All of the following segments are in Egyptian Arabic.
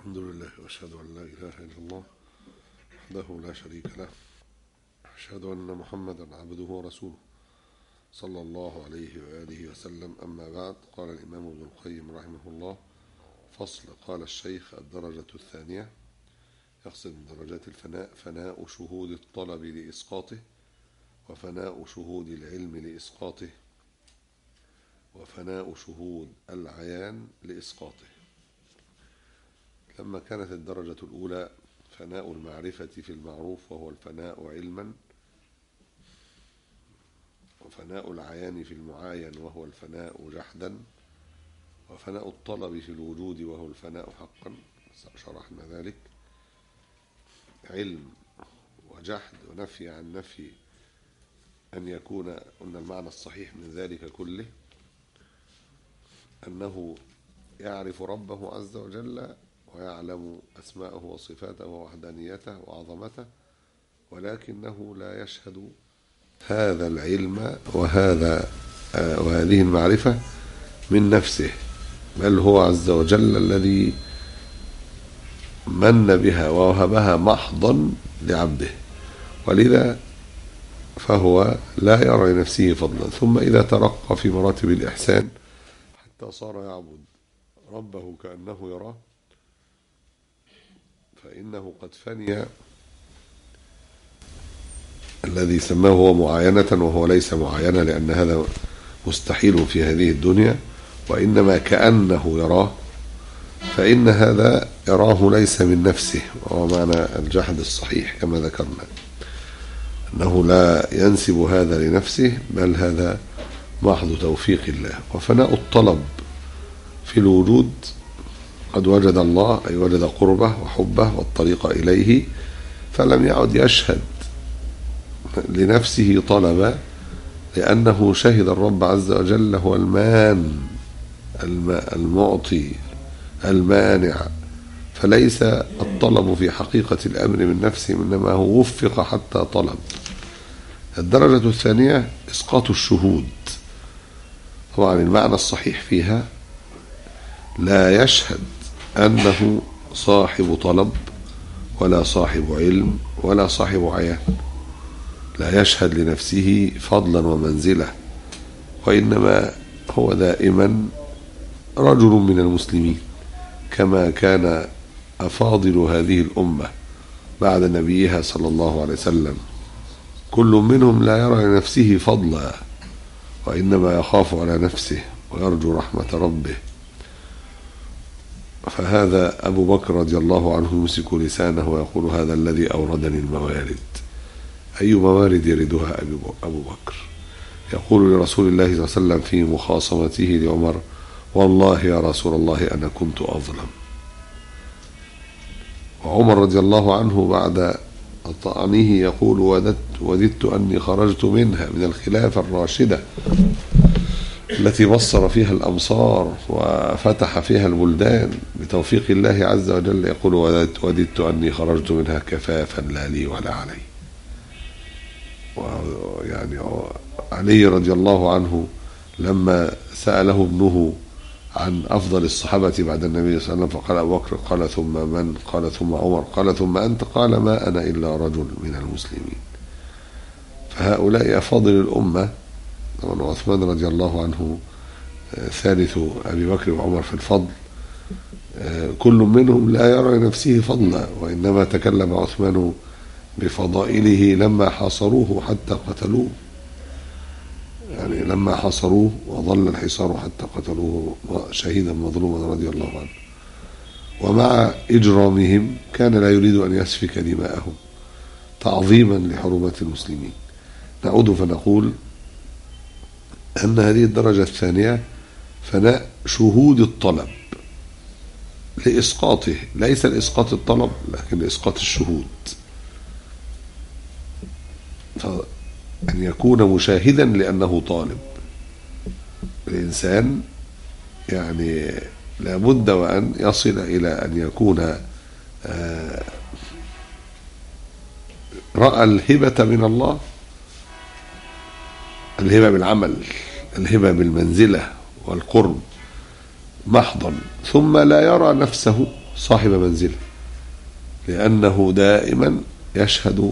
الحمد لله واشهد ان لا اله الا الله وحده لا شريك له اشهد ان محمدا عبده ورسوله صلى الله عليه واله وسلم اما بعد قال الامام ابن القيم رحمه الله فصل قال الشيخ الدرجه الثانيه يقصد من درجات الفناء فناء شهود الطلب لاسقاطه وفناء شهود العلم لاسقاطه وفناء شهود العيان لاسقاطه لما كانت الدرجة الأولى فناء المعرفة في المعروف وهو الفناء علما وفناء العيان في المعاين وهو الفناء جحدا وفناء الطلب في الوجود وهو الفناء حقا شرحنا ذلك علم وجحد ونفي عن نفي أن يكون قلنا المعنى الصحيح من ذلك كله أنه يعرف ربه عز وجل ويعلم أسماءه وصفاته ووحدانيته وعظمته ولكنه لا يشهد هذا العلم وهذا وهذه المعرفة من نفسه بل هو عز وجل الذي من بها ووهبها محضا لعبده ولذا فهو لا يرى لنفسه فضلا ثم إذا ترقى في مراتب الإحسان حتى صار يعبد ربه كأنه يراه فإنه قد فني الذي سماه هو معاينة وهو ليس معاينة لأن هذا مستحيل في هذه الدنيا وإنما كأنه يراه فإن هذا يراه ليس من نفسه وهو معنى الجحد الصحيح كما ذكرنا أنه لا ينسب هذا لنفسه بل هذا محض توفيق الله وفناء الطلب في الوجود قد وجد الله أي وجد قربه وحبه والطريق إليه فلم يعد يشهد لنفسه طلبا لأنه شهد الرب عز وجل هو المان المعطي المانع فليس الطلب في حقيقة الأمر من نفسه إنما هو وفق حتى طلب الدرجة الثانية إسقاط الشهود طبعا المعنى الصحيح فيها لا يشهد أنه صاحب طلب ولا صاحب علم ولا صاحب عيان لا يشهد لنفسه فضلا ومنزلة وإنما هو دائما رجل من المسلمين كما كان أفاضل هذه الأمة بعد نبيها صلى الله عليه وسلم كل منهم لا يرى لنفسه فضلا وإنما يخاف على نفسه ويرجو رحمة ربه فهذا أبو بكر رضي الله عنه يمسك لسانه ويقول هذا الذي أوردني الموارد أي موارد يردها أبو بكر يقول لرسول الله صلى الله عليه وسلم في مخاصمته لعمر والله يا رسول الله أنا كنت أظلم وعمر رضي الله عنه بعد طعنه يقول وددت, وددت أني خرجت منها من الخلافة الراشدة التي بصر فيها الأمصار وفتح فيها البلدان بتوفيق الله عز وجل يقول وددت, وددت أني خرجت منها كفافا لا لي ولا علي ويعني علي رضي الله عنه لما سأله ابنه عن أفضل الصحابة بعد النبي صلى الله عليه وسلم فقال أبو بكر قال ثم من قال ثم عمر قال ثم أنت قال ما أنا إلا رجل من المسلمين فهؤلاء أفاضل الأمة طبعا عثمان رضي الله عنه ثالث أبي بكر وعمر في الفضل كل منهم لا يرى نفسه فضلا وإنما تكلم عثمان بفضائله لما حاصروه حتى قتلوه يعني لما حاصروه وظل الحصار حتى قتلوه شهيدا مظلوما رضي الله عنه ومع إجرامهم كان لا يريد أن يسفك دماءهم تعظيما لحرمات المسلمين نعود فنقول أن هذه الدرجة الثانية فناء شهود الطلب لإسقاطه ليس لإسقاط الطلب لكن لإسقاط الشهود أن يكون مشاهدا لأنه طالب الإنسان يعني لابد وأن يصل إلى أن يكون رأى الهبة من الله الهبة بالعمل الهبة بالمنزلة والقرب محضا ثم لا يرى نفسه صاحب منزلة لأنه دائما يشهد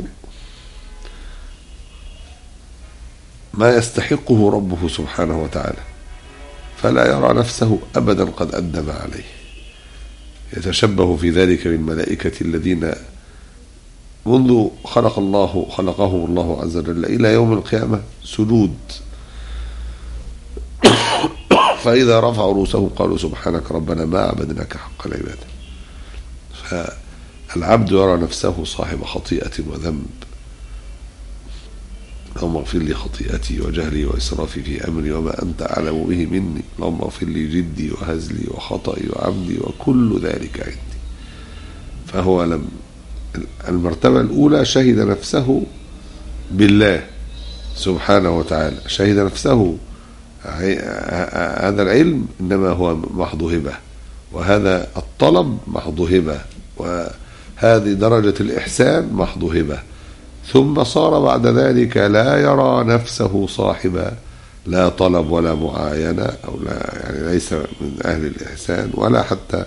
ما يستحقه ربه سبحانه وتعالى فلا يرى نفسه أبدا قد أدب عليه يتشبه في ذلك بالملائكة الذين منذ خلق الله خلقهم الله عز وجل إلى يوم القيامة سجود فإذا رفعوا رؤوسهم قالوا سبحانك ربنا ما عبدناك حق العبادة فالعبد يرى نفسه صاحب خطيئة وذنب اللهم اغفر لي خطيئتي وجهلي وإسرافي في أمري وما أنت أعلم به مني اللهم اغفر لي جدي وهزلي وخطئي وعمدي وكل ذلك عندي فهو لم المرتبة الأولى شهد نفسه بالله سبحانه وتعالى شهد نفسه هذا العلم إنما هو محض هبة وهذا الطلب محض هبة وهذه درجة الإحسان محض هبة ثم صار بعد ذلك لا يرى نفسه صاحب لا طلب ولا معاينة أو لا يعني ليس من أهل الإحسان ولا حتى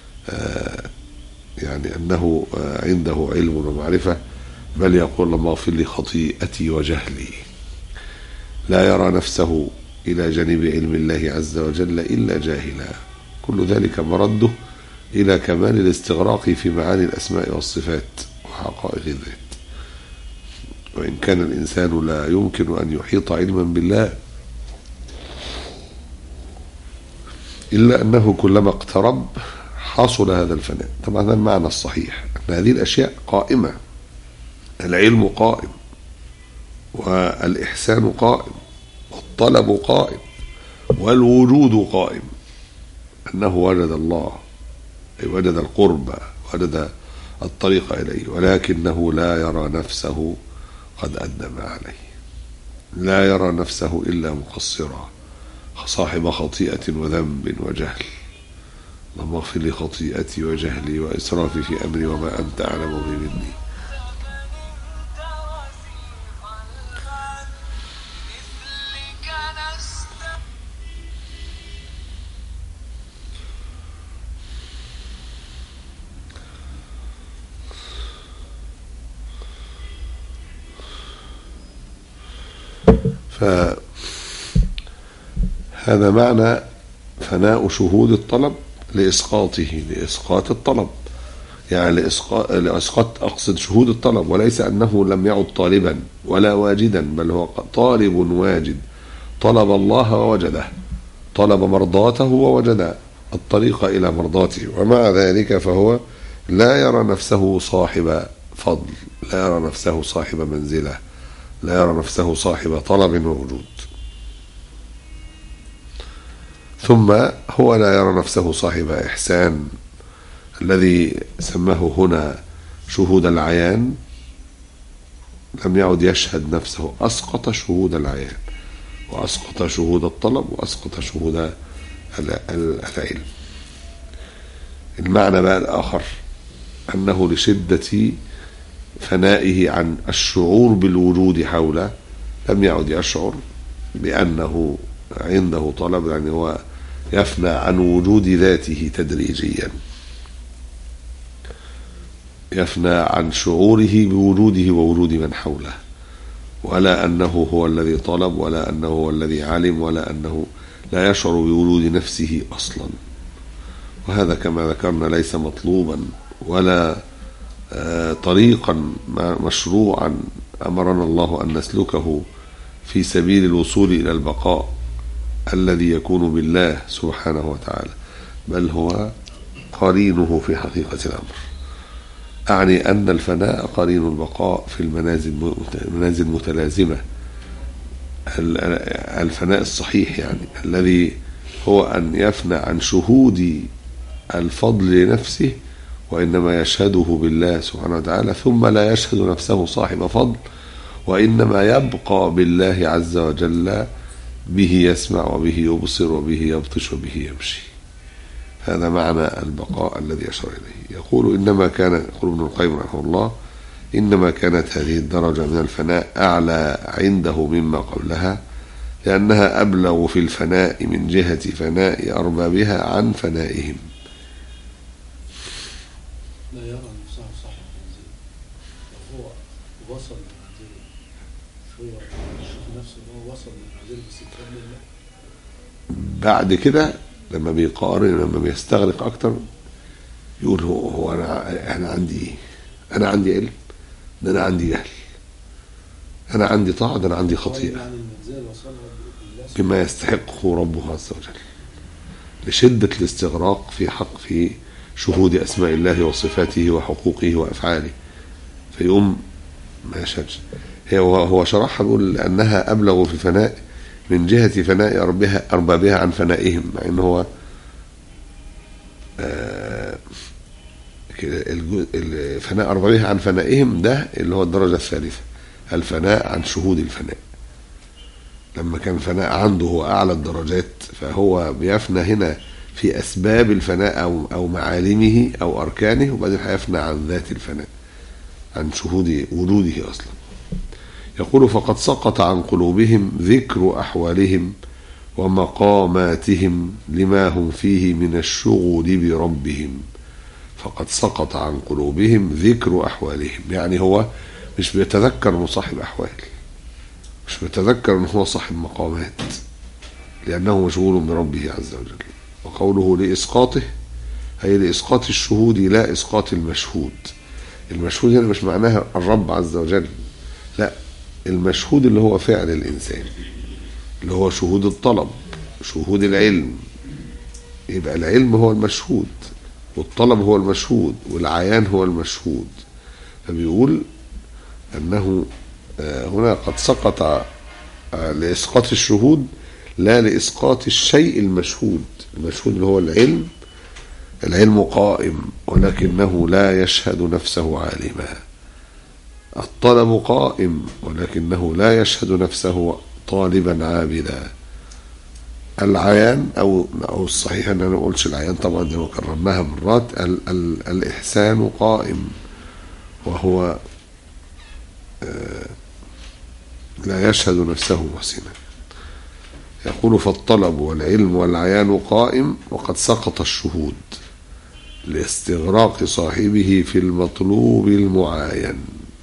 يعني أنه عنده علم ومعرفة بل يقول اللهم اغفر لي خطيئتي وجهلي لا يرى نفسه إلى جانب علم الله عز وجل إلا جاهلا كل ذلك مرده إلى كمال الاستغراق في معاني الأسماء والصفات وحقائق الذات وإن كان الإنسان لا يمكن أن يحيط علما بالله إلا أنه كلما اقترب حصل هذا الفناء طبعا هذا المعنى الصحيح أن هذه الأشياء قائمة العلم قائم والإحسان قائم والطلب قائم والوجود قائم أنه وجد الله أي وجد القرب وجد الطريق إليه ولكنه لا يرى نفسه قد أدم عليه لا يرى نفسه إلا مقصرا صاحب خطيئة وذنب وجهل اللهم اغفر لي خطيئتي وجهلي وإسرافي في أمري وما أنت أعلم به مني فهذا معنى فناء شهود الطلب لإسقاطه لإسقاط الطلب يعني لإسقاط, لإسقاط أقصد شهود الطلب وليس أنه لم يعد طالبا ولا واجدا بل هو طالب واجد طلب الله ووجده طلب مرضاته ووجد الطريق إلى مرضاته ومع ذلك فهو لا يرى نفسه صاحب فضل لا يرى نفسه صاحب منزله لا يرى نفسه صاحب طلب ووجود ثم هو لا يرى نفسه صاحب إحسان الذي سماه هنا شهود العيان لم يعد يشهد نفسه أسقط شهود العيان وأسقط شهود الطلب وأسقط شهود العلم المعنى بقى الآخر أنه لشدة فنائه عن الشعور بالوجود حوله لم يعد يشعر بأنه عنده طلب يعني هو يفنى عن وجود ذاته تدريجيا يفنى عن شعوره بوجوده ووجود من حوله ولا أنه هو الذي طلب ولا أنه هو الذي علم ولا أنه لا يشعر بوجود نفسه أصلا وهذا كما ذكرنا ليس مطلوبا ولا طريقا مشروعا أمرنا الله أن نسلكه في سبيل الوصول إلى البقاء الذي يكون بالله سبحانه وتعالى بل هو قرينه في حقيقة الأمر أعني أن الفناء قرين البقاء في المنازل منازل متلازمة الفناء الصحيح يعني الذي هو أن يفنى عن شهود الفضل لنفسه وإنما يشهده بالله سبحانه وتعالى ثم لا يشهد نفسه صاحب فضل وإنما يبقى بالله عز وجل به يسمع وبه يبصر وبه يبطش وبه يمشي هذا معنى البقاء الذي أشار إليه يقول إنما كان يقول ابن القيم رحمه الله إنما كانت هذه الدرجة من الفناء أعلى عنده مما قبلها لأنها أبلغ في الفناء من جهة فناء أربابها عن فنائهم لا يرى نفسه صاحب منزل هو وصل لمنزله هو يشوف نفسه ان هو وصل لمنزله بس يكمل لا بعد كده لما بيقارن لما بيستغرق اكتر يقول هو, هو انا انا عندي ايه؟ انا عندي علم ده انا عندي جهل انا عندي طاعه ده انا عندي خطيئه يعني المنزل وصل بالله بما يستحقه ربه عز وجل لشدة الاستغراق في حق في شهود أسماء الله وصفاته وحقوقه وأفعاله فيقوم ما يشهدش هي هو هو شرحها بيقول لأنها أبلغ في الفناء من جهة فناء أربها أربابها عن فنائهم مع إن هو آه، كده الجزء- ال- فناء أربابها عن فنائهم ده اللي هو الدرجة الثالثة الفناء عن شهود الفناء لما كان الفناء عنده هو اعلى الدرجات فهو بيفنى هنا في اسباب الفناء او او معالمه او اركانه وبعدين هيفنى عن ذات الفناء عن شهود وجوده اصلا يقول فقد سقط عن قلوبهم ذكر احوالهم ومقاماتهم لما هم فيه من الشغل بربهم فقد سقط عن قلوبهم ذكر احوالهم يعني هو مش بيتذكر انه صاحب احوال مش بيتذكر ان هو صاحب مقامات لانه مشغول بربه عز وجل وقوله لاسقاطه هي لاسقاط الشهود لا اسقاط المشهود المشهود هنا مش معناها الرب عز وجل لا المشهود اللي هو فعل الانسان اللي هو شهود الطلب شهود العلم يبقى العلم هو المشهود والطلب هو المشهود والعيان هو المشهود فبيقول انه آه، هنا قد سقط آه، لإسقاط الشهود لا لإسقاط الشيء المشهود المشهود اللي هو العلم العلم قائم ولكنه لا يشهد نفسه عالما الطلب قائم ولكنه لا يشهد نفسه طالبا عابدا العيان او او الصحيح ان انا ما اقولش العيان طبعا زي ما كررناها مرات ال ال الاحسان قائم وهو لا يشهد نفسه محسنا يقول فالطلب والعلم والعيان قائم وقد سقط الشهود لاستغراق صاحبه في المطلوب المعاين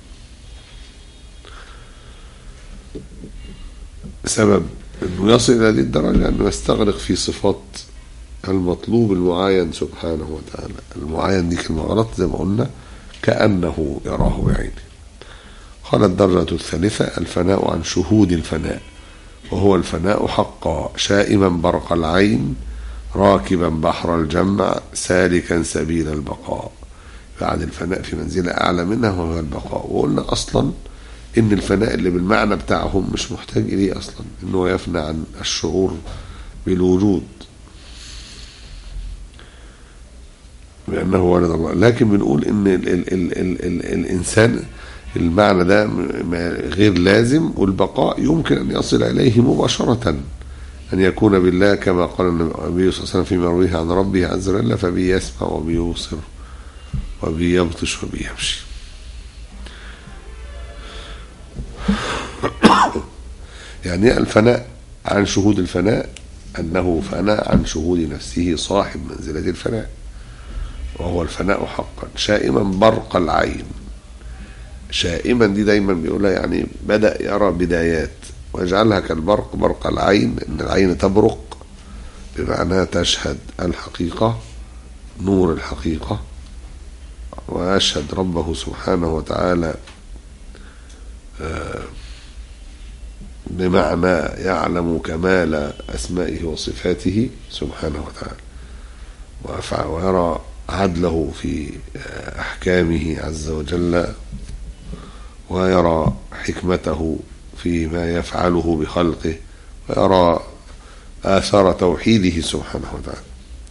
سبب انه يصل الى هذه الدرجه انه يستغرق في صفات المطلوب المعاين سبحانه وتعالى المعاين دي كلمه غلط زي ما قلنا كانه يراه بعينه قال الدرجة الثالثة الفناء عن شهود الفناء وهو الفناء حقا شائما برق العين راكبا بحر الجمع سالكا سبيل البقاء بعد الفناء في منزلة أعلى منها وهو البقاء وقلنا أصلا إن الفناء اللي بالمعنى بتاعهم مش محتاج إليه أصلا إنه يفنى عن الشعور بالوجود بأنه ولد الله لكن بنقول إن ال ال ال ال ال الإنسان المعنى ده م- غير لازم والبقاء يمكن أن يصل إليه مباشرة أن يكون بالله كما قال النبي صلى الله عليه وسلم فيما رويه عن ربه عز وجل فبي يسمع وبي يبصر وبي يبطش وبي يمشي يعني الفناء عن شهود الفناء أنه فناء عن شهود نفسه صاحب منزلة الفناء وهو الفناء حقا شائما برق العين شائما دي دايما بيقولها يعني بدأ يرى بدايات ويجعلها كالبرق برق العين ان العين تبرق بمعنى تشهد الحقيقة نور الحقيقة ويشهد ربه سبحانه وتعالى آه، بمعنى يعلم كمال أسمائه وصفاته سبحانه وتعالى ويفع- ويرى عدله في آه، أحكامه عز وجل ويرى حكمته فيما يفعله بخلقه ويرى آثار توحيده سبحانه وتعالى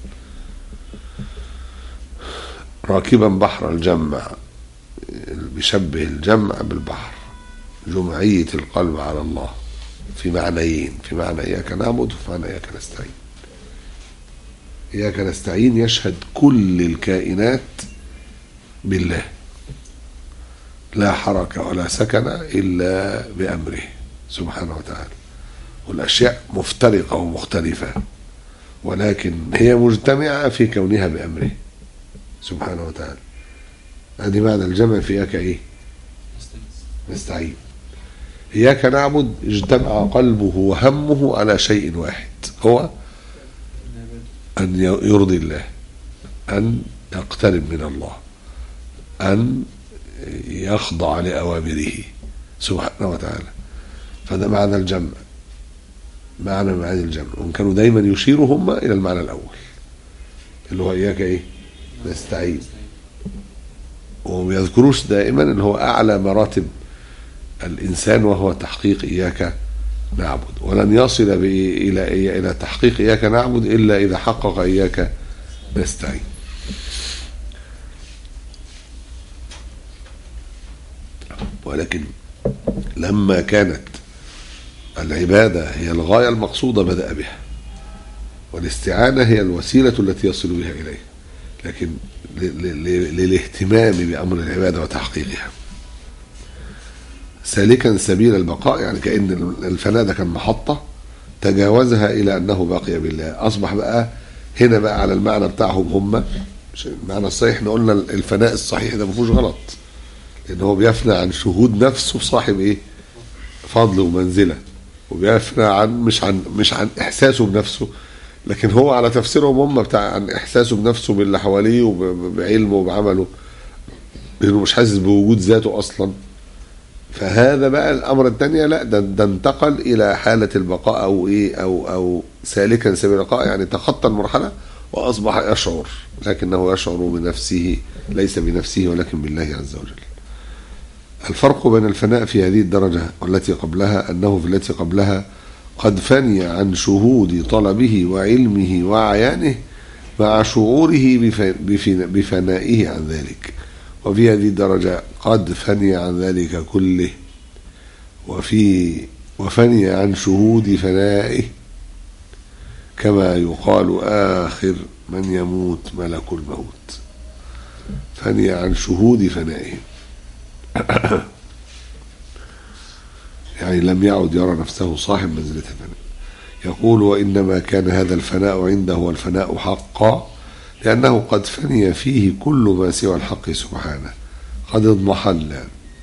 راكبا بحر الجمع بيشبه الجمع بالبحر جمعية القلب على الله في معنيين في معنى إياك نعبد وفي معنى إياك نستعين إياك نستعين يشهد كل الكائنات بالله لا حركة ولا سكن إلا بأمره سبحانه وتعالى والأشياء مفترقة ومختلفة ولكن هي مجتمعة في كونها بأمره سبحانه وتعالى ادي معنى الجمع في اياك ايه نستعين اياك نعبد اجتمع قلبه وهمه على شيء واحد هو ان يرضي الله ان يقترب من الله ان يخضع لاوامره سبحانه وتعالى فده معنى الجمع معنى معاني الجمع وان كانوا دايما يشيروا هم الى المعنى الاول اللي هو اياك ايه نستعين وما بيذكروش دائما اللي هو اعلى مراتب الانسان وهو تحقيق اياك نعبد ولن يصل به الى الى تحقيق اياك نعبد الا اذا حقق اياك نستعين ولكن لما كانت العباده هي الغايه المقصوده بدا بها والاستعانه هي الوسيله التي يصل بها اليه لكن ل- ل- للاهتمام بامر العباده وتحقيقها سالكا سبيل البقاء يعني كأن الفناء ده كان محطة تجاوزها إلى أنه باقي بالله أصبح بقى هنا بقى على المعنى بتاعهم هم مش المعنى الصحيح احنا قلنا الفناء الصحيح ده ما فيهوش غلط لأن هو بيفنى عن شهود نفسه صاحب إيه فضل ومنزلة وبيفنى عن مش عن مش عن إحساسه بنفسه لكن هو على تفسيرهم هم بتاع عن إحساسه بنفسه باللي حواليه وبعلمه وبعمله لأنه مش حاسس بوجود ذاته أصلا فهذا بقى الامر الثانيه لا ده, ده انتقل الى حاله البقاء او ايه او او سالكا سبيل البقاء يعني تخطى المرحله واصبح يشعر لكنه يشعر بنفسه ليس بنفسه ولكن بالله عز وجل. الفرق بين الفناء في هذه الدرجه والتي قبلها انه في التي قبلها قد فني عن شهود طلبه وعلمه وعيانه مع شعوره بف- بفنا- بفنائه عن ذلك. وفي هذه الدرجة قد فني عن ذلك كله وفي وفني عن شهود فنائه كما يقال آخر من يموت ملك الموت فني عن شهود فنائه يعني لم يعد يرى نفسه صاحب منزلة الفناء يقول وإنما كان هذا الفناء عنده هو الفناء حقا لأنه قد فني فيه كل ما سوى الحق سبحانه قد اضمحل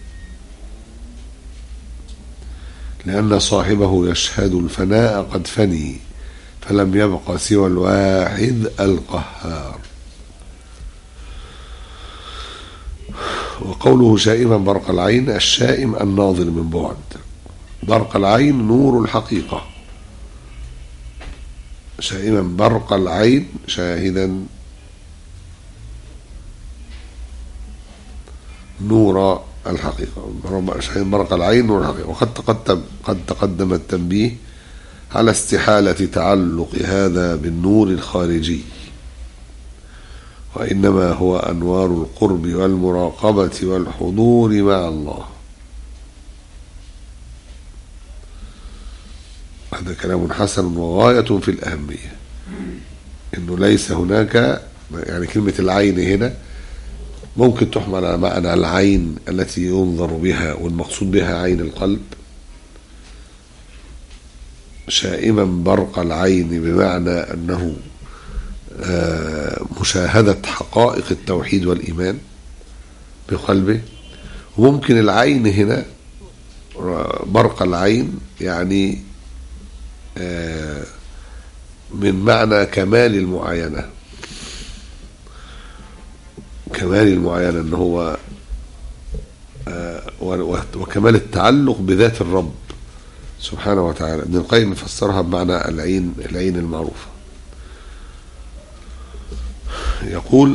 لأن صاحبه يشهد الفناء قد فني فلم يبق سوى الواحد القهار وقوله شائما برق العين الشائم الناظر من بعد برق العين نور الحقيقة شائما برق العين شاهدا نور الحقيقة شاهد برق العين نور الحقيقة وقد تقدم قد تقدم التنبيه على استحالة تعلق هذا بالنور الخارجي وإنما هو أنوار القرب والمراقبة والحضور مع الله هذا كلام حسن وغاية في الأهمية إنه ليس هناك يعني كلمة العين هنا ممكن تحمل على معنى العين التي ينظر بها والمقصود بها عين القلب شائما برق العين بمعنى أنه آه، مشاهدة حقائق التوحيد والإيمان بقلبه وممكن العين هنا برق العين يعني آه، من معنى كمال المعاينة كمال المعاينة ان هو آه، و- وكمال التعلق بذات الرب سبحانه وتعالى ابن القيم فسرها بمعنى العين العين المعروفة يقول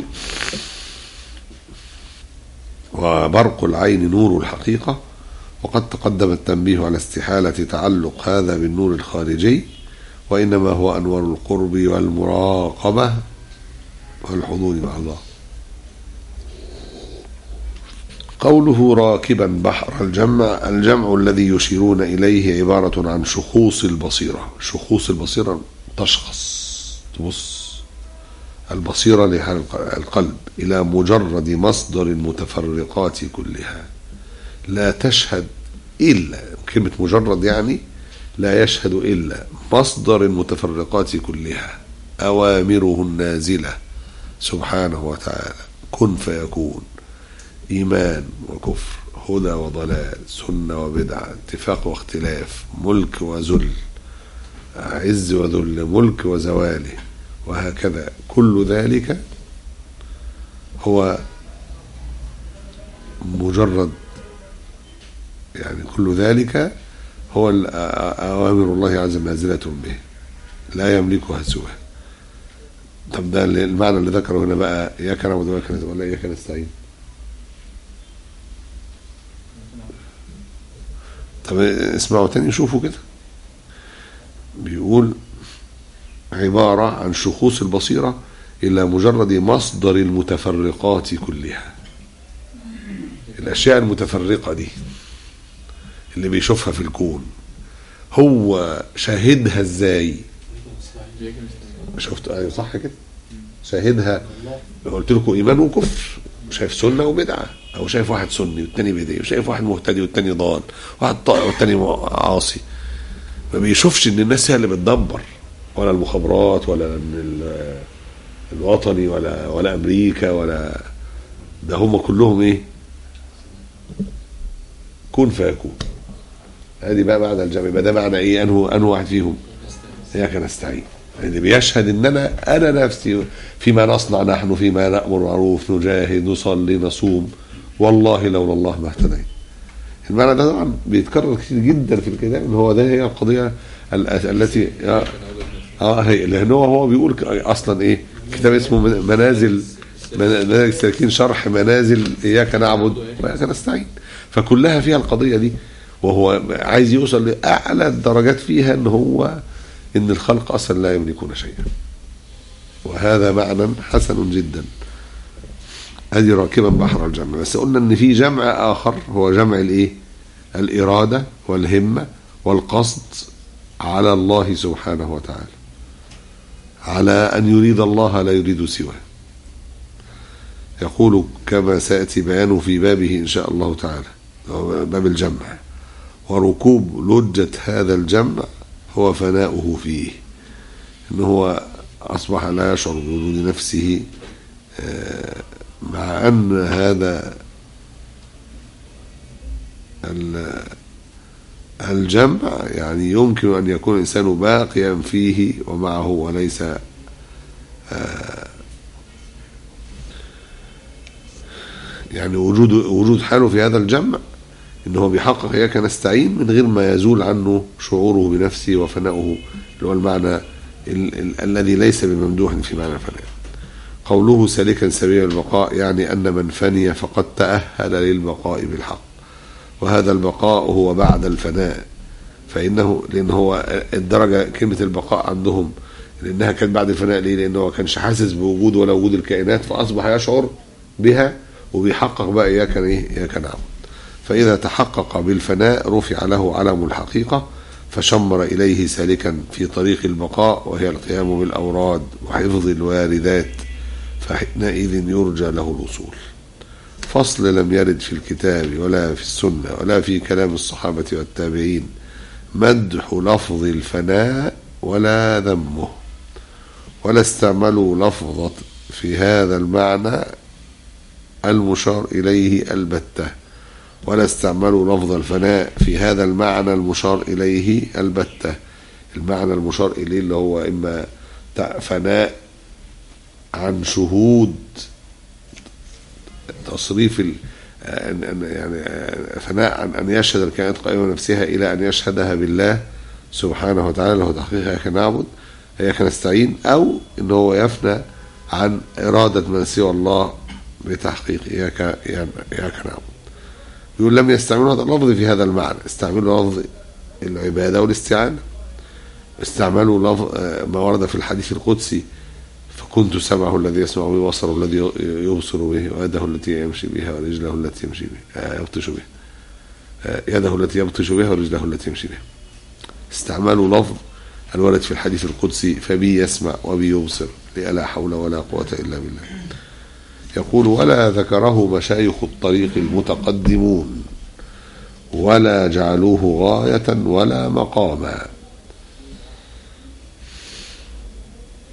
وبرق العين نور الحقيقة وقد تقدم التنبيه على استحالة تعلق هذا بالنور الخارجي وإنما هو أنوار القرب والمراقبة والحضور مع الله قوله راكبا بحر الجمع الجمع الذي يشيرون إليه عبارة عن شخوص البصيرة شخوص البصيرة تشخص تبص البصيرة لحال القلب إلى مجرد مصدر المتفرقات كلها لا تشهد إلا كلمة مجرد يعني لا يشهد إلا مصدر المتفرقات كلها أوامره النازلة سبحانه وتعالى كن فيكون إيمان وكفر هدى وضلال سنة وبدعة اتفاق واختلاف ملك وذل عز وذل ملك وزواله وهكذا كل ذلك هو مجرد يعني كل ذلك هو ال- أوامر الله عز وجل نازلة به لا يملكها سواه طب ده اللي- المعنى اللي ذكره هنا بقى إياك نعبد وإياك نستعين ولا إياك نستعين طب اسمعوا تاني شوفوا كده بيقول عبارة عن شخوص البصيرة إلى مجرد مصدر المتفرقات كلها الأشياء المتفرقة دي اللي بيشوفها في الكون هو شاهدها ازاي شفت ايوه صح كده شاهدها قلت لكم ايمان وكفر شايف سنه وبدعه او شايف واحد سني والتاني بدعي وشايف واحد مهتدي والتاني ضال واحد طائع والتاني عاصي ما بيشوفش ان الناس هي اللي بتدبر ولا المخابرات ولا ال- الوطني ولا ولا امريكا ولا ده هم كلهم ايه كن فيكون هذه بقى معنى الجمع يبقى ده معنى ايه انه انه واحد فيهم اياك نستعين اللي بيشهد ان انا انا نفسي فيما نصنع نحن فيما نامر معروف نجاهد نصلي نصوم والله لولا الله ما اهتدينا المعنى ده طبعا بيتكرر كتير جدا في الكتاب ان هو ده هي القضيه ال- التي اه, آه هي لان هو هو بيقول ك- اصلا ايه كتاب اسمه من- منازل منازل السالكين شرح منازل اياك نعبد واياك نستعين فكلها فيها القضيه دي وهو عايز يوصل لاعلى الدرجات فيها ان هو ان الخلق اصلا لا يملكون شيئا وهذا معنى حسن جدا ادي راكبا بحر الجمع بس قلنا ان في جمع اخر هو جمع الايه الاراده والهمه والقصد على الله سبحانه وتعالى على ان يريد الله لا يريد سواه يقول كما سياتي بيانه في بابه ان شاء الله تعالى وهو باب الجمع وركوب لجة هذا الجمع هو فناؤه فيه ان هو اصبح لا يشعر بوجود نفسه آه، مع ان هذا ال- الجمع يعني يمكن ان يكون الانسان باقيا فيه ومعه وليس آه، يعني وجود وجود حاله في هذا الجمع ان هو بيحقق اياك نستعين من غير ما يزول عنه شعوره بنفسه وفناؤه اللي هو المعنى ال- ال- الذي ليس بممدوح في معنى الفناء قوله سالكا سبيل البقاء يعني ان من فني فقد تاهل للبقاء بالحق وهذا البقاء هو بعد الفناء فانه لان هو الدرجه كلمه البقاء عندهم لانها كانت بعد الفناء ليه؟ لانه هو كانش حاسس بوجود ولا وجود الكائنات فاصبح يشعر بها وبيحقق بقى اياك ايه؟ اياك نعبد. فاذا تحقق بالفناء رفع له علم الحقيقه فشمر اليه سالكا في طريق البقاء وهي القيام بالاوراد وحفظ الواردات فحينئذ يرجى له الوصول. فصل لم يرد في الكتاب ولا في السنه ولا في كلام الصحابه والتابعين مدح لفظ الفناء ولا ذمه ولا استعملوا لفظة في هذا المعنى المشار إليه البتة ولا استعملوا لفظ الفناء في هذا المعنى المشار إليه البتة المعنى المشار إليه اللي هو إما تع- فناء عن شهود تصريف ال أن أن- يعني آه، فناء عن أن يشهد الكائنات قائمة نفسها إلى أن يشهدها بالله سبحانه وتعالى له تحقيق إياك نعبد إياك نستعين أو إن هو يفنى عن إرادة من سوى الله بتحقيق إياك إياك نعبد يقول لم يستعملوا هذا اللفظ في هذا المعنى استعملوا لفظ العبادة والاستعانة استعملوا لفظ آه، ما ورد في الحديث القدسي فكنت سمعه الذي يسمع به وبصره الذي يبصر به ويده التي يمشي بها ورجله التي يمشي بها آه، يبطش بها آه، يده التي يبطش بها ورجله التي يمشي بها استعملوا لفظ الورد في الحديث القدسي فبي يسمع وبي يبصر لي لا حول ولا قوة إلا بالله يقول ولا ذكره مشايخ الطريق المتقدمون ولا جعلوه غاية ولا مقاما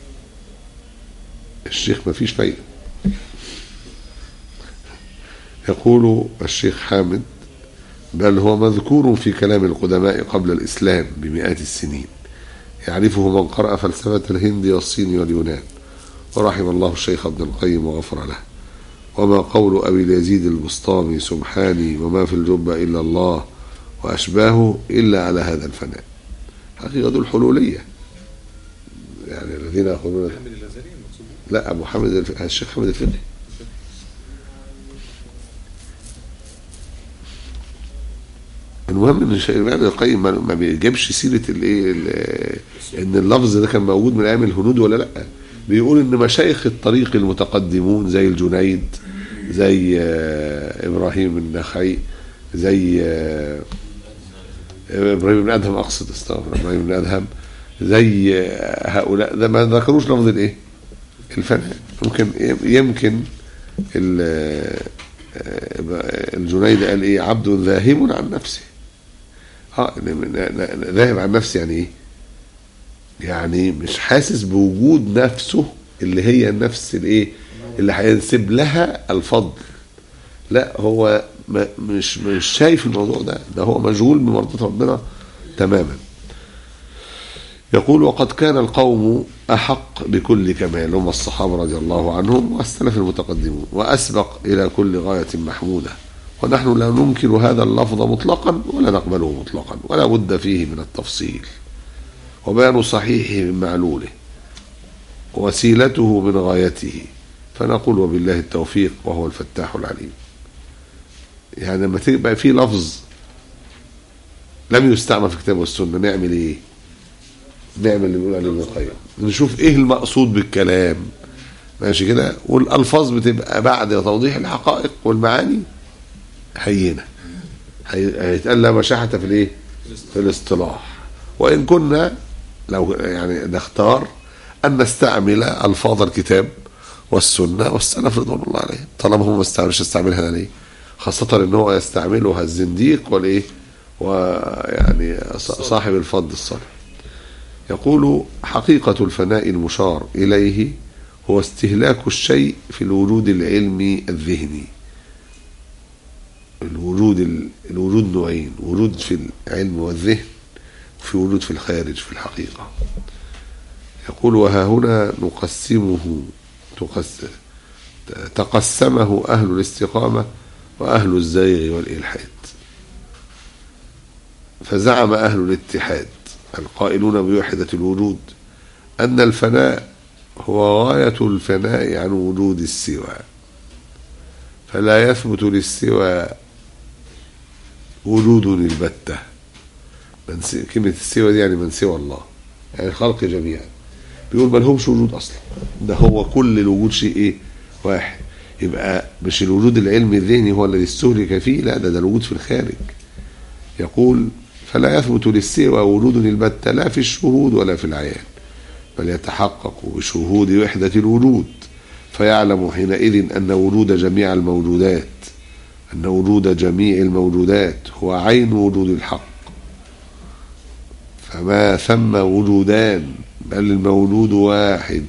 الشيخ ما فيش فايدة يقول الشيخ حامد بل هو مذكور في كلام القدماء قبل الإسلام بمئات السنين يعرفه من قرأ فلسفة الهند والصين واليونان ورحم الله الشيخ ابن القيم وغفر له وما قول أبي اليزيد البسطامي سبحاني وما في الجبة إلا الله وأشباهه إلا على هذا الفناء حقيقة الحلولية يعني الذين يقولون محمد الازهري المقصود لا أبو حامد الف... الشيخ حامد الفقي المهم ان الشيخ ابن القيم ما- ما بيجيبش سيره الايه ال- ان اللفظ ده كان موجود من ايام الهنود ولا لا بيقول ان مشايخ الطريق المتقدمون زي الجنيد زي آه، ابراهيم النخعي زي آه، ابراهيم بن ادهم اقصد استغفر ابراهيم بن ادهم زي آه، هؤلاء ده ما ذكروش لفظ الايه الفناء ممكن يمكن ال- آه، الجنيد قال ايه عبد ذاهب عن نفسه اه ن- ن- ن- ذاهب عن نفسه يعني ايه يعني مش حاسس بوجود نفسه اللي هي النفس الايه اللي هينسب لها الفضل لا هو ما- مش مش شايف الموضوع ده ده هو مشغول بمرضات ربنا تماما يقول وقد كان القوم أحق بكل كمال هم الصحابة رضي الله عنهم والسلف المتقدمون وأسبق إلى كل غاية محمودة ونحن لا ننكر هذا اللفظ مطلقا ولا نقبله مطلقا ولا بد فيه من التفصيل وبيان صحيحه من معلوله وسيلته من غايته فنقول وبالله التوفيق وهو الفتاح العليم يعني لما تبقى في لفظ لم يستعمل في الكتاب والسنة نعمل ايه نعمل اللي بيقول عليه ابن القيم نشوف ايه المقصود بالكلام ماشي كده والالفاظ بتبقى بعد توضيح الحقائق والمعاني هينه هي- هيتقال لا مشاحه في الايه في الاصطلاح وان كنا لو يعني نختار ان نستعمل الفاظ الكتاب والسنه والسلف رضوان الله عليهم طالما هو ما استعملش يستعملها ليه خاصه ان هو يستعملها الزنديق والايه ويعني صاحب الفضل الصالح يقول حقيقة الفناء المشار إليه هو استهلاك الشيء في الوجود العلمي الذهني الوجود ال- الوجود نوعين وجود في العلم والذهن وفي وجود في الخارج في الحقيقة يقول وها هنا نقسمه تقس تقسمه أهل الاستقامة وأهل الزيغ والإلحاد فزعم أهل الاتحاد القائلون بوحدة الوجود أن الفناء هو غاية الفناء عن وجود السوى فلا يثبت للسوى وجود البتة من س... كلمة السوى دي يعني من سوى الله يعني الخلق جميعا بيقول ما لهمش وجود أصلا ده هو كل الوجود شيء إيه واحد يبقى مش الوجود العلمي الذهني هو الذي استهلك فيه لا ده ده الوجود في الخارج يقول فلا يثبت للسوى وجود البتة لا في الشهود ولا في العيان بل يتحقق بشهود وحدة الوجود فيعلم حينئذ أن وجود جميع الموجودات أن وجود جميع الموجودات هو عين وجود الحق فما ثم وجودان بل المولود واحد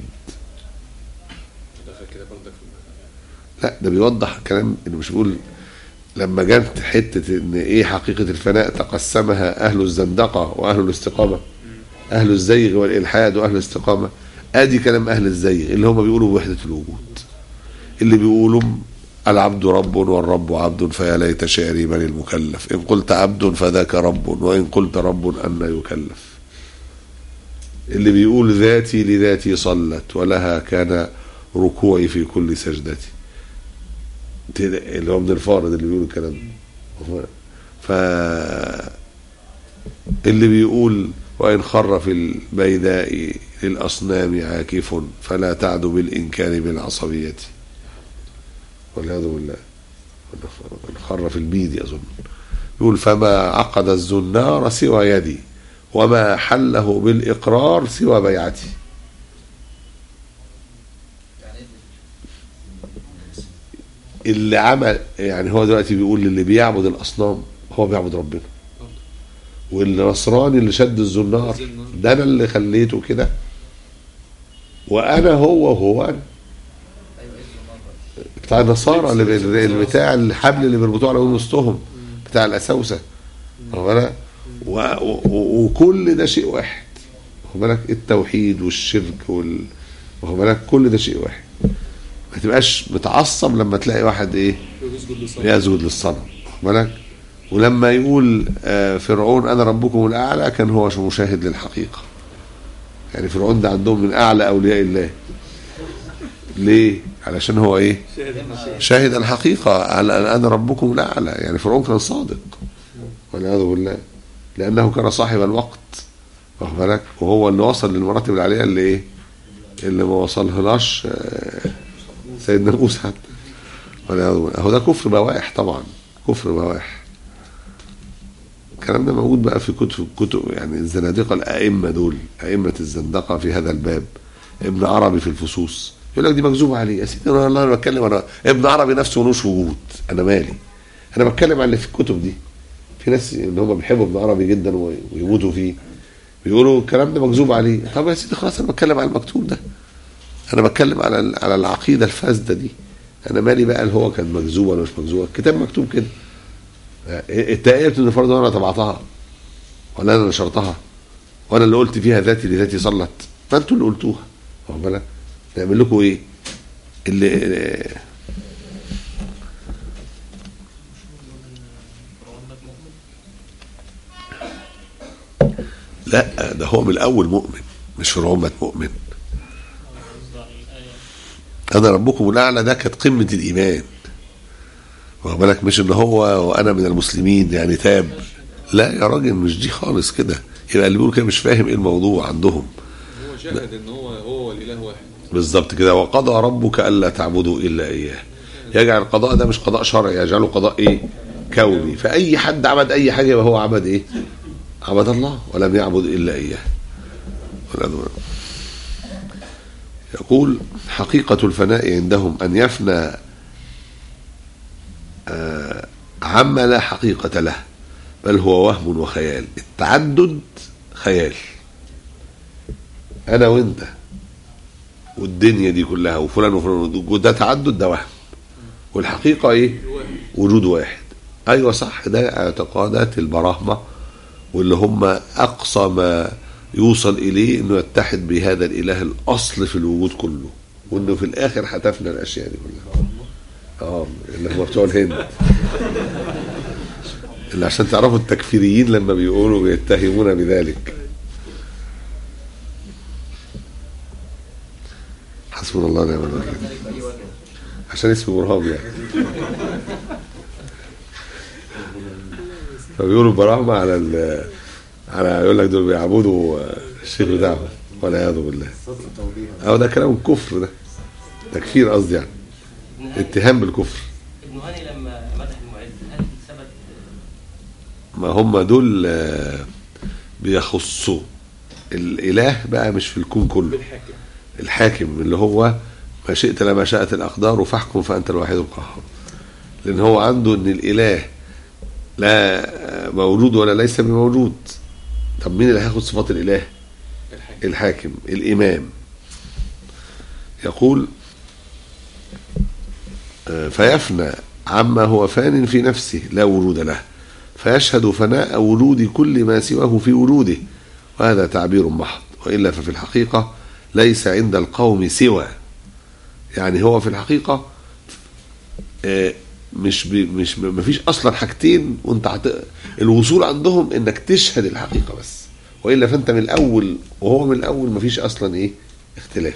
دخل كده برضك في لا ده بيوضح كلام اللي مش بيقول لما جت حته ان ايه حقيقه الفناء تقسمها اهل الزندقه واهل الاستقامه اهل الزيغ والالحاد واهل الاستقامه ادي كلام اهل الزيغ اللي هم بيقولوا بوحده الوجود اللي بيقولوا العبد رب والرب عبد فيا ليت شعري من المكلف ان قلت عبد فذاك رب وان قلت رب ان يكلف اللي بيقول ذاتي لذاتي صلت ولها كان ركوعي في كل سجدتي اللي هو ابن الفارض اللي بيقول الكلام ده ف اللي بيقول وإن خر في البيداء للأصنام عاكف فلا تعد بالإنكار بالعصبية والعياذ بالله وإن خر في البيد أظن يقول فما عقد الزنار سوى يدي وما حله بالإقرار سوى بيعتي اللي عمل يعني هو دلوقتي بيقول للي بيعبد الاصنام هو بيعبد ربنا والنصراني اللي شد الزنار ده انا اللي خليته كده وانا هو وهو انا بتاع النصارى اللي بي- اللي بتاع الحبل اللي بيربطوه على ودن وسطهم بتاع الاساوسه واخد بالك و- و- و- وكل ده شيء واحد واخد بالك التوحيد والشرك وال واخد بالك كل ده شيء واحد ما تبقاش متعصب لما تلاقي واحد ايه يسجد للصنم يسجد للصنم واخد بالك ولما يقول آه، فرعون انا ربكم الاعلى كان هو مشاهد للحقيقه يعني فرعون ده عندهم من اعلى اولياء الله ليه علشان هو ايه شاهد الحقيقه على أن انا ربكم الاعلى يعني فرعون كان صادق والعياذ بالله لانه كان صاحب الوقت واخد بالك وهو اللي وصل للمراتب العاليه اللي ايه اللي ما وصلهلاش آه، سيدنا موسى حتى والعياذ بالله هو ده كفر بواح طبعا كفر بواح الكلام ده موجود بقى في كتب كتب يعني الزنادقه الائمه دول ائمه الزندقه في هذا الباب ابن عربي في الفصوص يقول لك دي مكذوب عليه يا سيدي انا والله انا بتكلم انا ابن عربي نفسه ملوش وجود انا مالي انا بتكلم عن اللي في الكتب دي في ناس ان هم بيحبوا ابن عربي جدا و- ويموتوا فيه بيقولوا الكلام ده مكذوب عليه طب يا سيدي خلاص انا بتكلم عن المكتوب ده انا بتكلم على ال- على العقيده الفاسده دي انا مالي بقى اللي هو كان مكذوب ولا مش مكذوب الكتاب مكتوب كده التأيبت ان فرض انا طبعتها ولا انا نشرتها وانا اللي قلت فيها ذاتي لذاتي صلت فانتوا اللي قلتوها واخد بالك نعمل لكم ايه اللي لا ده هو من الاول مؤمن مش فرعون مات مؤمن انا ربكم الاعلى ده كانت قمه الايمان واخد بالك مش ان هو وانا من المسلمين يعني تاب لا يا راجل مش دي خالص كده يبقى اللي بيقول كده مش فاهم ايه الموضوع عندهم هو شاهد ان هو هو الاله واحد بالظبط كده وقضى ربك الا تعبدوا الا اياه يجعل القضاء ده مش قضاء شرعي يجعله قضاء ايه كوني فاي حد عبد اي حاجه يبقى هو عبد ايه عبد الله ولم يعبد الا اياه والعياذ بالله. يقول حقيقة الفناء عندهم أن يفنى آه، عما لا حقيقة له بل هو وهم وخيال التعدد خيال أنا وأنت والدنيا دي كلها وفلان وفلان وده تعدد ده وهم والحقيقة إيه وجود واحد أيوة صح ده اعتقادات البراهمة واللي هم أقصى ما يوصل إليه إنه يتحد بهذا الإله الأصل في الوجود كله وإنه في الآخر هتفنى الأشياء دي كلها اه اللي هم بتوع الهند اللي عشان تعرفوا التكفيريين لما بيقولوا بيتهمون بذلك حسبنا الله ونعم الوكيل عشان اسمه برهام يعني فبيقولوا البراهمة على ال على يقول لك دول بيعبدوا الشيخ بتاعهم والعياذ بالله أو ده كلام كفر ده تكفير قصدي يعني اتهام بالكفر ابن هاني لما مدح المعز هل ثبت ما هم دول آه، بيخصوا الاله بقى مش في الكون كله بالحاكم الحاكم اللي هو ما شئت لما شاءت الاقدار فاحكم فانت الوحيد القهار لان هو عنده ان الاله لا موجود ولا ليس بموجود طب مين اللي هياخد صفات الاله الحاكم الحاكم الامام يقول آه، فيفنى عما هو فان في نفسه لا وجود له فيشهد فناء وجود كل ما سواه في وجوده وهذا تعبير محض والا ففي الحقيقه ليس عند القوم سوى يعني هو في الحقيقه آه، مش بي مش ما فيش اصلا حاجتين وانت عت... الوصول عندهم انك تشهد الحقيقه بس والا فانت من الاول وهو من الاول ما فيش اصلا ايه اختلاف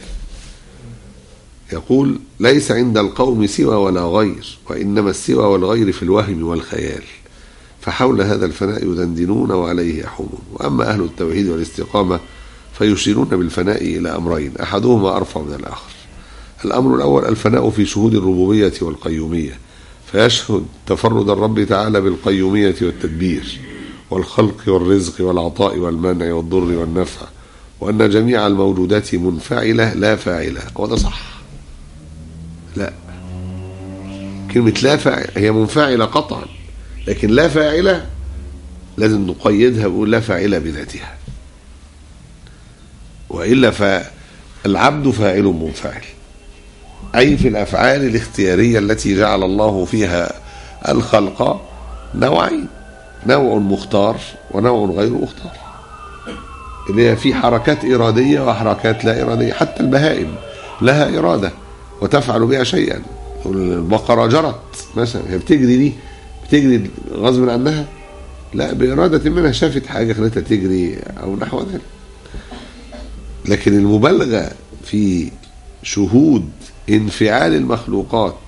يقول ليس عند القوم سوى ولا غير وانما السوى والغير في الوهم والخيال فحول هذا الفناء يدندنون وعليه يحومون واما اهل التوحيد والاستقامه فيشيرون بالفناء الى امرين احدهما ارفع من الاخر الامر الاول الفناء في شهود الربوبيه والقيوميه فيشهد تفرد الرب تعالى بالقيوميه والتدبير والخلق والرزق والعطاء والمنع والضر والنفع وان جميع الموجودات منفعله لا فاعله وده صح لا كلمه لا فاعل هي منفعله قطعا لكن لا فاعله لازم نقيدها بقول لا فاعله بذاتها والا فالعبد فاعل منفعل أي في الأفعال الاختيارية التي جعل الله فيها الخلق نوعين نوع مختار ونوع غير مختار اللي هي في حركات إرادية وحركات لا إرادية حتى البهائم لها إرادة وتفعل بها شيئا البقرة جرت مثلا هي بتجري دي بتجري غصب عنها لا بإرادة منها شافت حاجة خلتها تجري أو نحو ذلك لكن المبالغة في شهود انفعال المخلوقات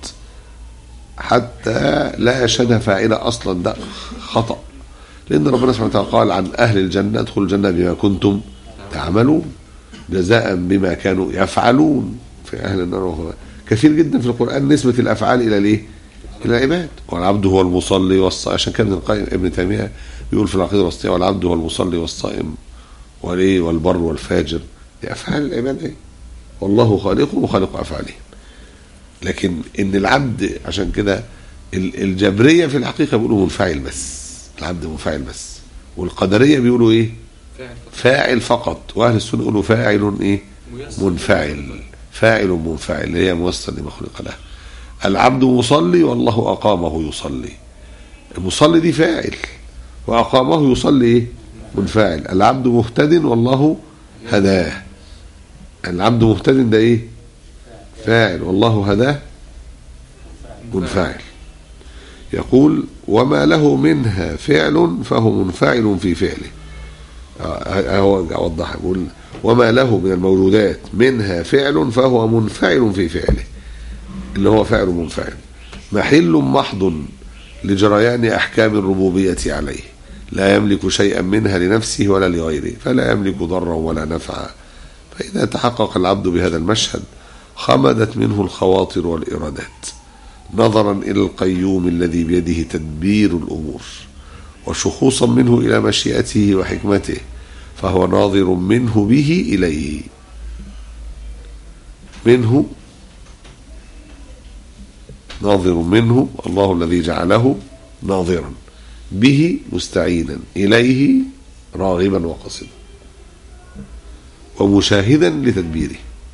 حتى لا يشهدها فاعلة أصلا ده خطأ لأن ربنا سبحانه وتعالى قال عن أهل الجنة ادخلوا الجنة بما كنتم تعملون جزاء بما كانوا يفعلون في أهل النار وهو كثير جدا في القرآن نسبة الأفعال إلى الإيه؟ إلى العباد والعبد هو المصلي والصائم عشان كان ابن القيم ابن تيمية بيقول في العقيدة الوسطية والعبد هو المصلي والصائم والإيه والبر والفاجر دي أفعال العباد إيه؟ والله خالقهم وخالق أفعالهم لكن إن العبد عشان كده ال- الجبرية في الحقيقة بيقولوا منفعل بس العبد منفعل بس والقدرية بيقولوا إيه؟ فاعل فاعل فقط واهل السنه يقولوا فاعل ايه ميسر منفعل فاعل منفعل اللي هي موصل لما خلق له العبد مصلي والله اقامه يصلي المصلي دي فاعل واقامه يصلي ايه منفعل العبد مهتد والله هداه العبد مهتد ده ايه فاعل والله هداه منفعل يقول وما له منها فعل فهو منفعل في فعله آه، هو اوضح يقول وما له من الموجودات منها فعل فهو منفعل في فعله اللي هو فعل منفعل محل محض لجريان احكام الربوبيه عليه لا يملك شيئا منها لنفسه ولا لغيره فلا يملك ضرا ولا نفعا فاذا تحقق العبد بهذا المشهد خمدت منه الخواطر والارادات نظرا الى القيوم الذي بيده تدبير الامور وشخوصا منه الى مشيئته وحكمته فهو ناظر منه به اليه منه ناظر منه الله الذي جعله ناظرا به مستعينا اليه راغبا وقصدا ومشاهدا لتدبيره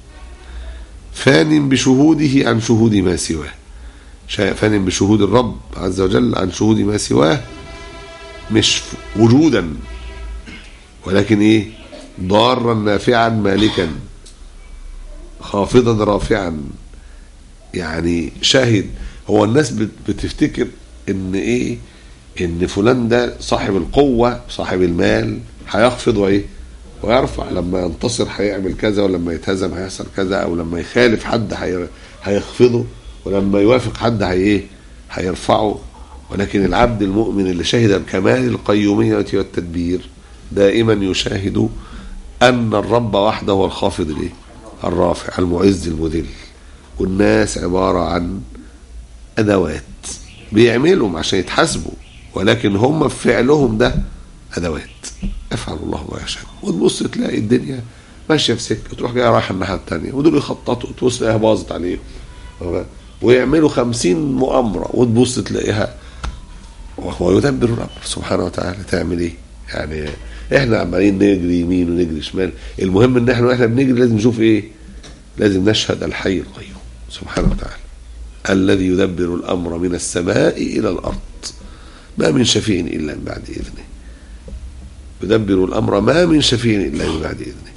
فان بشهوده عن شهود ما سواه شا- فان بشهود الرب عز وجل عن شهود ما سواه مش وجودا ولكن ايه ضارا نافعا مالكا خافضا رافعا يعني شاهد هو الناس بت- بتفتكر ان ايه ان فلان ده صاحب القوة صاحب المال هيخفض وايه ويرفع لما ينتصر هيعمل كذا ولما يتهزم هيحصل كذا او لما يخالف حد هي- هيخفضه ولما يوافق حد هي ايه هيرفعه ولكن العبد المؤمن اللي شهد كمال القيومية والتدبير دائما يشاهد أن الرب وحده هو الخافض الايه الرافع المعز المذل والناس عبارة عن أدوات بيعملهم عشان يتحاسبوا ولكن هم في فعلهم ده أدوات يفعل الله ما يشاء وتبص تلاقي الدنيا ماشية في سكة تروح جاية رايحة الناحية التانية ودول يخططوا تبص تلاقيها باظت عليهم ويعملوا خمسين مؤامرة وتبص تلاقيها وهو يدبر الأمر سبحانه وتعالى تعمل إيه يعني إحنا عمالين نجري يمين ونجري شمال المهم إن إحنا وإحنا بنجري لازم نشوف إيه لازم نشهد الحي القيوم سبحانه وتعالى الذي يدبر الأمر من السماء إلى الأرض ما من شفيع إلا من بعد إذنه يدبر الأمر ما من شفيع إلا من بعد إذنه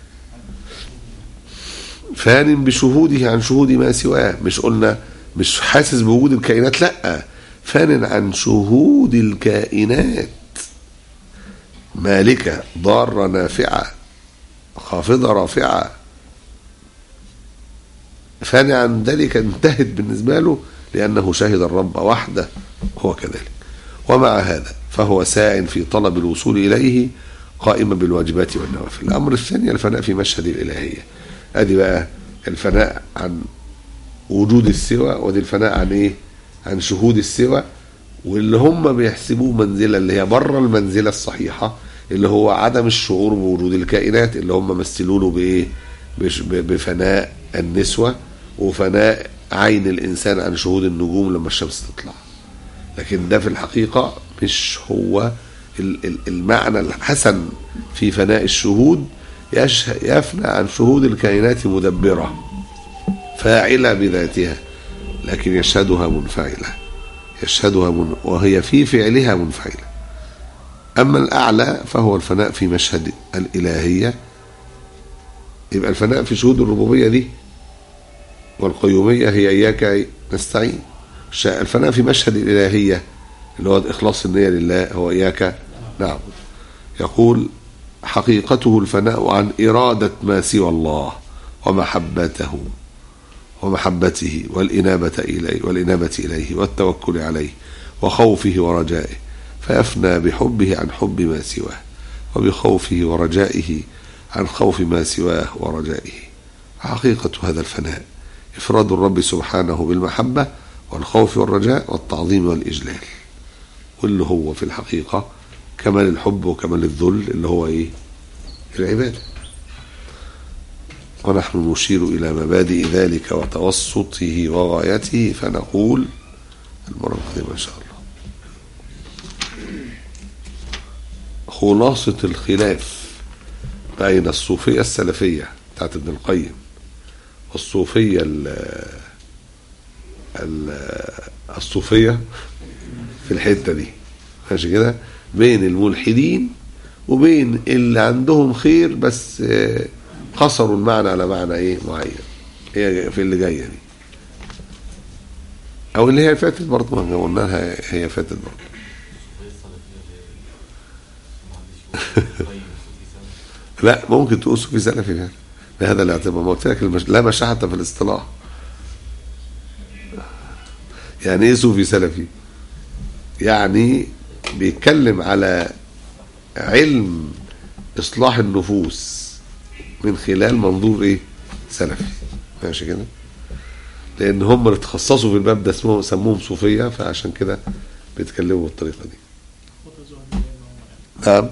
فان بشهوده عن شهود ما سواه مش قلنا مش حاسس بوجود الكائنات لا فان عن شهود الكائنات مالكة ضارة نافعة خافضة رافعة فان عن ذلك انتهت بالنسبة له لأنه شهد الرب وحده هو كذلك ومع هذا فهو ساع في طلب الوصول إليه قائما بالواجبات والنوافل الأمر الثاني الفناء في مشهد الإلهية ادي بقى الفناء عن وجود السوى ودي الفناء عن ايه عن شهود السوى واللي هم بيحسبوه منزله اللي هي بره المنزله الصحيحه اللي هو عدم الشعور بوجود الكائنات اللي هم مثلوا له بايه بش- ب- بفناء النسوه وفناء عين الانسان عن شهود النجوم لما الشمس تطلع لكن ده في الحقيقه مش هو ال- ال- المعنى الحسن في فناء الشهود يش- يفنى عن شهود الكائنات مدبرة فاعلة بذاتها لكن يشهدها منفعلة يشهدها من وهي في فعلها منفعلة أما الأعلى فهو الفناء في مشهد الإلهية يبقى الفناء في شهود الربوبية دي والقيومية هي إياك نستعين ش- الفناء في مشهد الإلهية اللي هو إخلاص النية لله هو إياك نعبد يقول حقيقته الفناء عن إرادة ما سوى الله ومحبته ومحبته والإنابة إليه والإنابة إليه والتوكل عليه وخوفه ورجائه فيفنى بحبه عن حب ما سواه وبخوفه ورجائه عن خوف ما سواه ورجائه حقيقة هذا الفناء إفراد الرب سبحانه بالمحبة والخوف والرجاء والتعظيم والإجلال واللي هو في الحقيقة كمال الحب وكمال الذل اللي هو إيه العبادة ونحن نشير إلى مبادئ ذلك وتوسطه وغايته فنقول المرة القادمة إن شاء الله خلاصة الخلاف بين الصوفية السلفية بتاعت ابن القيم والصوفية ال ال الصوفية في الحتة دي ماشي كده بين الملحدين وبين اللي عندهم خير بس آه، قصروا المعنى على معنى ايه معين هي في اللي جايه دي او اللي هي فاتت برضه ما قلنا لها هي فاتت برضه لا ممكن تقول صوفي سلفي فعلا بهذا الاعتبار ما قلت لك المش... لا مشاحة في الاصطلاح يعني ايه صوفي سلفي يعني بيتكلم على علم اصلاح النفوس من خلال منظور ايه سلفي ماشي كده لان هم اللي اتخصصوا في الباب ده اسمهم سموهم صوفيه فعشان كده بيتكلموا بالطريقه دي نعم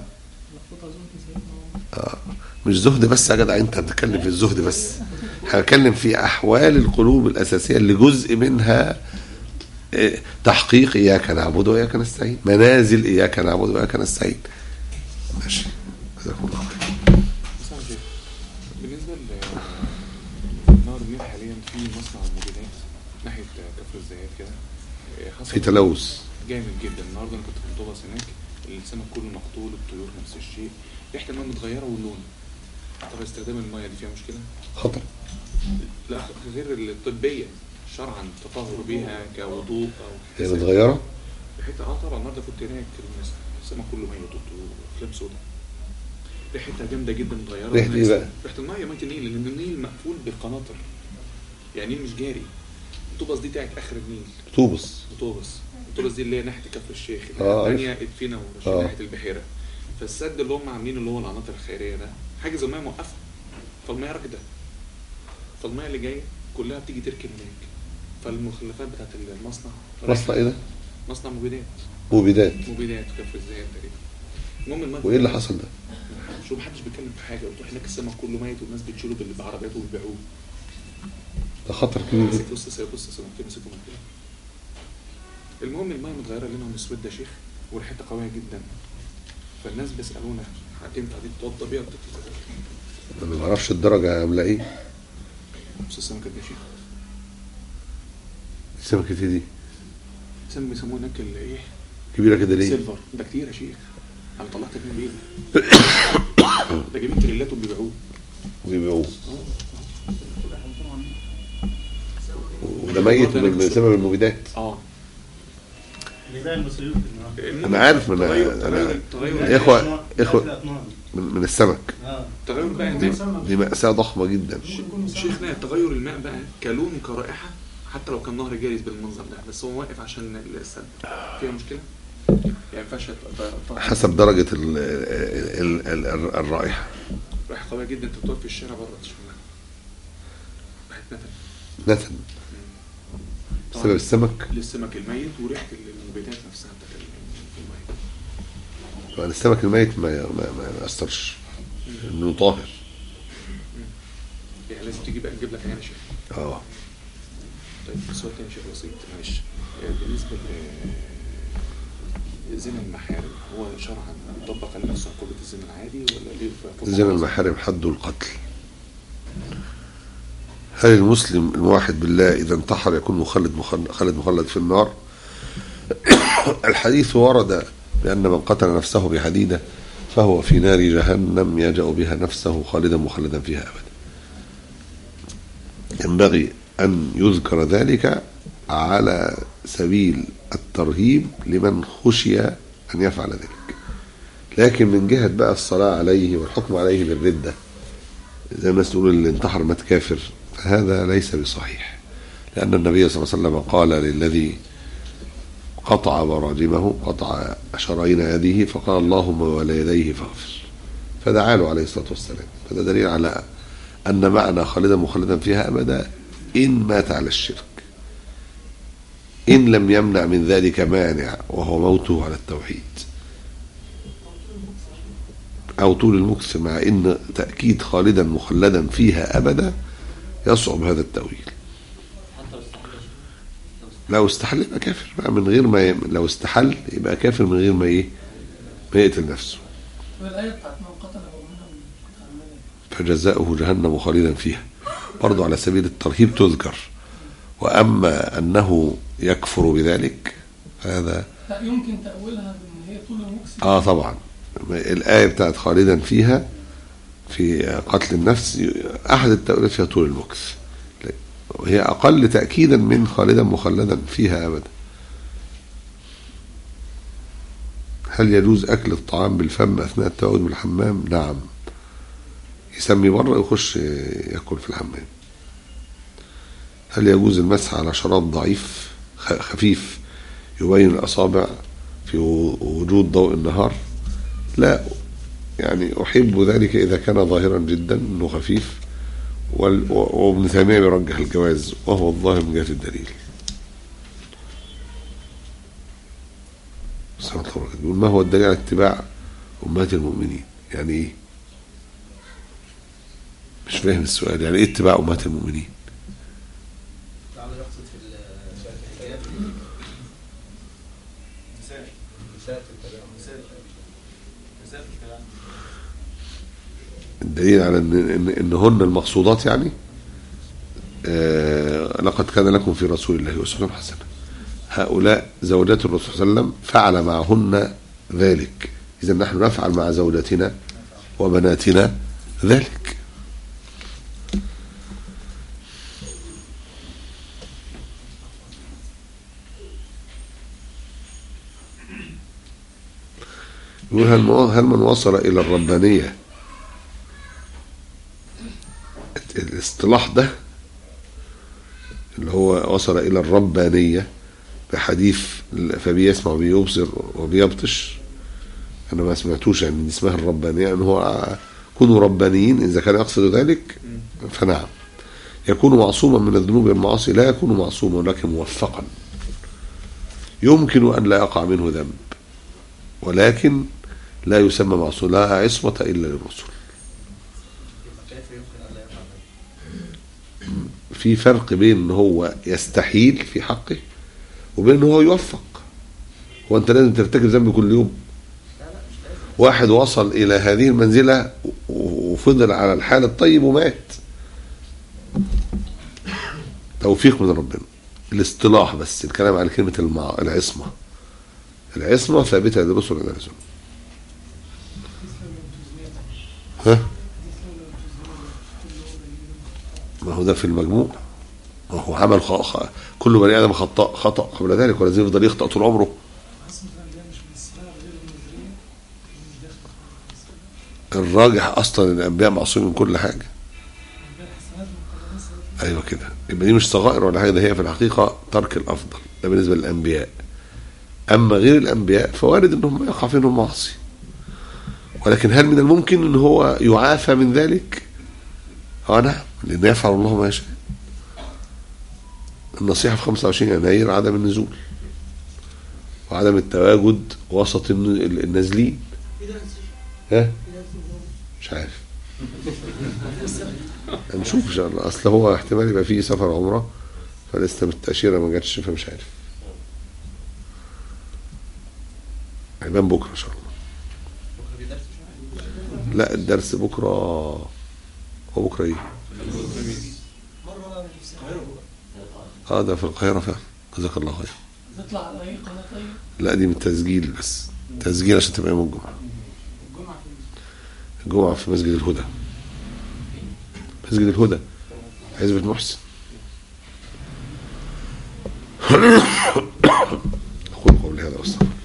آه. مش زهد بس يا جدع انت بتتكلم في الزهد بس هنتكلم في احوال القلوب الاساسيه اللي جزء منها آه، تحقيق اياك نعبد واياك نستعين منازل اياك نعبد واياك نستعين ماشي جزاكم الله خير بس أنا شايف بالنسبة لنهر النيل حاليا في مصنع المبيدات ناحية كفر الزيات كده إيه، حصل في تلوث جامد جدا النهارده انا كنت في مطوبس هناك السمك كله مقتول الطيور نفس الشيء ريحه الماء متغيره واللون طب استخدام الميه دي فيها مشكله؟ خطر لا غير الطبيه شرعا التطهر بيها كوضوء او هي متغيره ريحتها اه طبعا النهارده كنت هناك الناس- السمك كله ميت والطيور وافلام سودا ريحتها جامده جدا متغيره ريحة إيه بقى؟ ريحه الميه ميه النيل لان النيل مقفول بالقناطر يعني النيل مش جاري الطوبس دي بتاعت اخر النيل طوبس طوبس الطوبس دي اللي هي ناحيه كفر الشيخ آه، الثانيه ادفينا ورشيد آه. ناحيه البحيره فالسد اللي هم عاملينه اللي هو العناطر الخيريه ده حاجز الميه موقفه فالميه راكده فالميه اللي جايه كلها بتيجي تركن هناك فالمخلفات بتاعت المصنع مصنع ايه ده؟ مصنع مبيدات مبيدات مبيدات في كفر الزيات تقريبا المهم الميه وايه اللي حصل ده؟ شو محدش بيتكلم في حاجه وتروح هناك السمك كله ميت والناس بتشيله بال- بعربيات وبيبيعوه ده خطر كبير ماسك جدا بص بص سمكتين مسكوا من كده المهم الميه متغيره لونها مسود يا شيخ وريحتها قويه جدا فالناس بيسالونا هتنفع دي تتوضى بيها وتتوضى انا ما اعرفش الدرجه عامله ايه بص السمكه دي يا شيخ السمكه إيه دي سم بيسموه هناك ال- ايه كبيره كده ليه؟ سيلفر ده كتير يا شيخ انا طلعت اتنين بايدي ده جايبين تريلات وبيبيعوه ويبيعوه وده ميت من- بسبب المبيدات اه بيبيع المصريين النهارده انا عارف من تغير انا تغير تغير إخوة- إخوة. الأطنان. من, من السمك اه تغير بقى دي, هناك دي مأساة ضخمة جدا شيخنا تغير الماء بقى كلون وكرائحه حتى لو كان نهر جاري بالمنظر ده بس هو واقف عشان السد فيها مشكله يعني ما ينفعش ت- ت- حسب درجة ال ال ال ال الرائحة ريحه قويه جدا انت بتقف في الشارع بره تشمها ريحه نتن نتن طبعاً بسبب السمك للسمك الميت وريحه المبيدات نفسها بتاعت الميه طبعا السمك الميت ما ما, ما يأثرش انه طاهر يعني لازم تجيب بقى نجيب لك عين يا شيخ اه طيب سؤال تاني شيخ بسيط معلش آه، بالنسبه ل زنا المحارم هو شرعا يطبق على نفسه عقوبه الزنا العادي ولا ليه في حكم زنا خاص؟ المحارم حد القتل هل المسلم الموحد بالله إذا انتحر يكون مخلد مخلد, خالد مخلد في النار الحديث ورد بأن من قتل نفسه بحديدة فهو في نار جهنم يجأ بها نفسه خالدا مخلدا فيها أبدا ينبغي أن يذكر ذلك على سبيل الترهيب لمن خشي أن يفعل ذلك لكن من جهة بقى الصلاة عليه والحكم عليه بالردة زي الناس تقول اللي انتحر مات كافر فهذا ليس بصحيح لأن النبي صلى الله عليه وسلم قال للذي قطع براجمه قطع شرايين يده فقال اللهم وليديه فاغفر فدعا له عليه الصلاة والسلام فده دليل على أن معنى خالدا مخلدا فيها أبدا إن مات على الشرك إن لم يمنع من ذلك مانع وهو موته على التوحيد أو طول المكث مع إن تأكيد خالدا مخلدا فيها أبدا يصعب هذا التأويل حتى لو استحل لو استحل يبقى كافر بقى من غير ما ي... لو استحل يبقى كافر من غير ما ايه ما يقتل نفسه والآية بتاعت من قتل مؤمنا متعمدا فجزاؤه جهنم خالدا فيها برضو على سبيل الترهيب تذكر وأما أنه يكفر بذلك هذا لا يمكن تأويلها بأن هي طول المكس اه طبعا الآية بتاعت خالدا فيها في قتل النفس أحد التأويلات فيها طول المكث وهي أقل تأكيدا من خالدا مخلدا فيها أبدا هل يجوز أكل الطعام بالفم أثناء التواجد بالحمام؟ نعم يسمي بره يخش ياكل في الحمام هل يجوز المسح على شراب ضعيف خ- خفيف يبين الأصابع في و- وجود ضوء النهار لا يعني أحب ذلك إذا كان ظاهرا جدا أنه خفيف وال- و- وابن تيمية بيرجح الجواز وهو الظاهر من جهة الدليل سبحان الله وبركاته. بيقول ما هو الدليل على اتباع أمهات المؤمنين يعني إيه مش فاهم السؤال يعني إيه اتباع أمهات المؤمنين لعل يقصد في ال- في الحجاب نساء نساء في الكلام نساء نساء في الكلام الدليل على ان ان انهن المقصودات يعني آه لقد كان لكم في رسول الله اسوه حسنه هؤلاء زوجات الرسول صلى الله عليه وسلم فعل معهن ذلك اذا نحن نفعل مع زوجاتنا وبناتنا ذلك يقول هل هل من وصل الى الربانيه الاصطلاح ده اللي هو وصل الى الربانيه بحديث فبي يسمع وبيبصر وبيبطش انا ما سمعتوش يعني دي اسمها الربانيه ان هو كونوا ربانيين اذا كان يقصد ذلك فنعم يكون معصوما من الذنوب والمعاصي لا يكون معصوما ولكن موفقا يمكن ان لا يقع منه ذنب ولكن لا يسمى معصوم لا عصمه الا للرسل كيف يمكن ان لا يقع ذلك؟ في فرق بين ان هو يستحيل في حقه وبين ان هو يوفق هو انت لازم ترتكب ذنب كل يوم واحد وصل الى هذه المنزله و- وفضل على الحال الطيب ومات توفيق من ربنا الاصطلاح بس الكلام على كلمه المع... العصمه العصمه ثابته للرسل عليه الصلاه ها ما هو ده في المجموع ما هو عمل خ... خ... كل بني ادم خطا خطا قبل ذلك ولازم يفضل يخطا طول عمره عصمة الأنبياء مش من الصلاة غير النظرية مش داخل الراجح اصلا الانبياء معصومين من كل حاجه الأنبياء حسنات مقدسة ايوه كده يبقى دي مش صغائر ولا حاجه ده هي في الحقيقه ترك الافضل ده بالنسبه للانبياء اما غير الانبياء فوارد انهم يقع فيهم معصيه ولكن هل من الممكن ان هو يعافى من ذلك؟ اه نعم لان يفعل الله ما يشاء النصيحه في 25 يناير عدم النزول وعدم التواجد وسط الن- النازلين ها مش عارف هنشوف ان شاء الله اصل هو احتمال يبقى فيه سفر عمره فلسه بالتاشيره ما جاتش فمش عارف هيبان بكره ان شاء الله بكره في درس لا الدرس بكره هو بكره ايه؟ مرة اه ده في القاهرة فعلا جزاك الله خير تطلع على اي قناه طيب لا دي من تسجيل بس تسجيل عشان تبقى يوم الجمعة الجمعه في الجمعة في مسجد الهدى مسجد الهدى عزبة محسن أقول قولي هذا واستغفر